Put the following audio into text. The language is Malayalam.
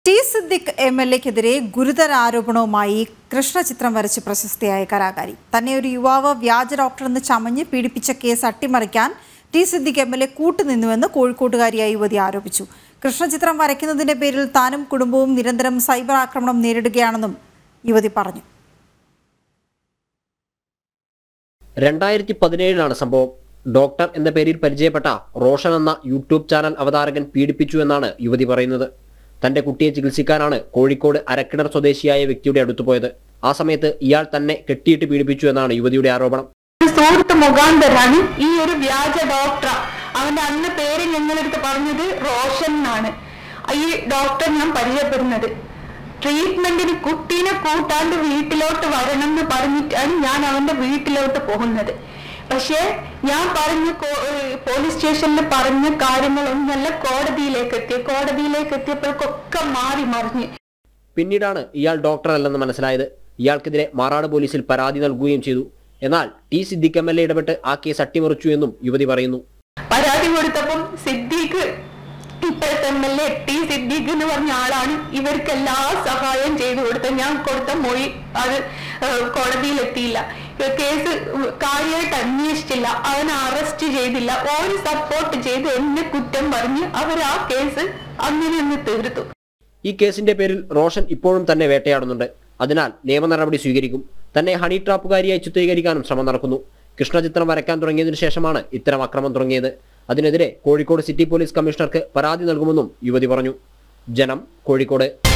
ടി സിദ്ദിഖ് എം എൽ എക്കെതിരെ ഗുരുതര ആരോപണവുമായി കൃഷ്ണചിത്രം വരച്ച് പ്രശസ്തിയായ കലാകാരി തന്നെ ഒരു യുവാവ് വ്യാജ ഡോക്ടറെന്ന് ചമഞ്ഞ് പീഡിപ്പിച്ച കേസ് അട്ടിമറിക്കാൻ T Siddique M L A കൂട്ടുനിന്നുവെന്ന് കോഴിക്കോട്ടുകാരിയായ യുവതി ആരോപിച്ചു കൃഷ്ണചിത്രം വരയ്ക്കുന്നതിന്റെ പേരിൽ താനും കുടുംബവും നിരന്തരം സൈബർ ആക്രമണം നേരിടുകയാണെന്നും യുവതി പറഞ്ഞു രണ്ടായിരത്തി പതിനേഴിലാണ് സംഭവം ഡോക്ടർ എന്ന പേരിൽ പരിചയപ്പെട്ട റോഷൻ എന്ന യൂട്യൂബ് ചാനൽ അവതാരകൻ പീഡിപ്പിച്ചു എന്നാണ് യുവതി പറയുന്നത് തന്റെ കുട്ടിയെ ചികിത്സിക്കാനാണ് കോഴിക്കോട് അരക്കിണർ സ്വദേശിയായ വ്യക്തിയുടെ അടുത്തു പോയത് ആ സമയത്ത് ഇയാൾ തന്നെ കെട്ടിയിട്ട് പീഡിപ്പിച്ചു എന്നാണ് യുവതിയുടെ ആരോപണം ഒരു സുഹൃത്ത് മുഖാന്തരാണ് ഈ ഒരു വ്യാജ ഡോക്ടർ അവന്റെ അന്ന് പേര് ഞങ്ങളെടുത്ത് പറഞ്ഞത് റോഷൻ എന്നാണ് ഈ ഡോക്ടർ ഞാൻ പരിചയപ്പെടുന്നത് ട്രീറ്റ്മെന്റിന് കുട്ടീനെ കൂട്ടാണ്ട് വീട്ടിലോട്ട് വരണം എന്ന് പറഞ്ഞിട്ടാണ് ഞാൻ അവന്റെ വീട്ടിലോട്ട് പോകുന്നത് പക്ഷേ ഞാൻ പറഞ്ഞ കോ- ഏഹ് പോലീസ് സ്റ്റേഷനിൽ പറഞ്ഞ കാര്യങ്ങളൊന്നല്ല കോടതിയിലേക്ക് എത്തി കോടതിയിലേക്ക് എത്തിയപ്പോഴൊക്കെ മാറി മറിഞ്ഞ് പിന്നീടാണ് ഇയാൾ ഡോക്ടർ അല്ലെന്ന് മനസ്സിലായത് ഇയാൾക്കെതിരെ മാറാട് പോലീസിൽ പരാതി നൽകുകയും ചെയ്തു എന്നാൽ T Siddique M L A ഇടപെട്ട് ആ കേസ് അട്ടിമറിച്ചു എന്നും യുവതി പറയുന്നു പരാതി കൊടുത്തപ്പം സിദ്ദീഖ് ഇപ്പോഴത്തെ M L A T Siddique എന്ന് പറഞ്ഞ ആളാണ് ഇവർക്ക് എല്ലാ സഹായം ചെയ്തു കൊടുത്തത് ഞാൻ കൊടുത്ത മൊഴി അത് ഏഹ്, കോടതിയിലെത്തിയില്ല കേസ് കാര്യമായിട്ട് അന്വേഷിച്ചില്ല അവനെ അറസ്റ്റ് ചെയ്തില്ല ഓര് സപ്പോർട്ട് ചെയ്ത് എന്നെ കുറ്റം പറഞ്ഞ് അവർ ആ കേസ് അങ്ങനെ ഒന്ന് തീർത്തു ഈ കേസിന്റെ പേരിൽ റോഷൻ ഇപ്പോഴും തന്നെ വേട്ടയാടുന്നുണ്ട് അതിനാൽ നിയമ നടപടി സ്വീകരിക്കും തന്നെ ഹണി ട്രാപ്പുകാരിയായി ചിത്രീകരിക്കാനും ശ്രമം നടക്കുന്നു കൃഷ്ണചിത്രം വരയ്ക്കാൻ തുടങ്ങിയതിനു ശേഷമാണ് ഇത്തരം അക്രമം തുടങ്ങിയത് അതിനെതിരെ കോഴിക്കോട് സിറ്റി പോലീസ് കമ്മീഷണർക്ക് പരാതി നൽകുമെന്നും യുവതി പറഞ്ഞു ജനം കോഴിക്കോട്